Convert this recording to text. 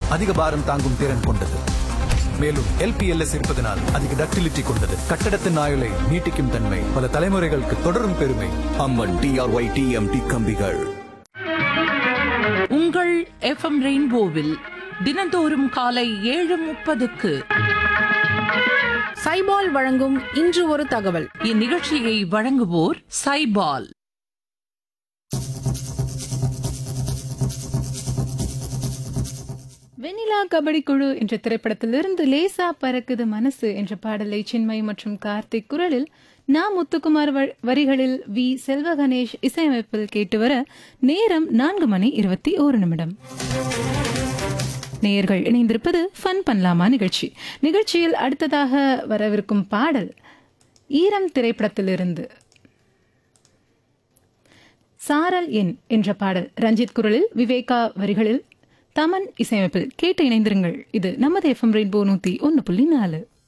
அதிக பாரம் தாங்கும் திறன் கொண்டது மேலும் எல்பிஎல்எஸ் இருப்பதனால் அதிக டக்டிலிட்டி கொண்டது கட்டடத்தின் ஆயுளை நீட்டிக்கும் தன்மை பல தலைமுறைகளுக்கு தொடரும் பெருமை அம்மன் டிஆர்ஒய் டிஎம்டி கம்பிகள் உங்கள் எஃப்எம் ரெயின்போவில் தினந்தோறும் காலை ஏழு முப்பதுக்கு சைபால் வழங்கும் இன்று ஒரு தகவல் இந்நிகழ்ச்சியை வழங்குவோர் சைபால் வெண்ணிலா கபடி குழு என்ற திரைப்படத்திலிருந்து லேசா பறக்குது மனசு என்ற பாடலை சின்மய் மற்றும் கார்த்திக் குரலில் நா முத்துக்குமார் வ- வரிகளில் வி செல்வ கணேஷ் இசையமைப்பில் கேட்டு வர நேரம் நான்கு மணி இருபத்தி ஓரு நிமிடம் நேயர்கள் இணைந்திருப்பது ஃபன் பண்ணலாமா நிகழ்ச்சி நிகழ்ச்சியில் அடுத்ததாக வரவிருக்கும் பாடல் ஈரம் திரைப்படத்திலிருந்து சாரல் என் என்ற பாடல் ரஞ்சித் குரலில் விவேகா வரிகளில் தமன் இசையமைப்பில் கேட்டு இணைந்திருங்கள் இது நமது எஃப்எம் ரெயின்போ நூத்தி ஒன்னு புள்ளி நாலு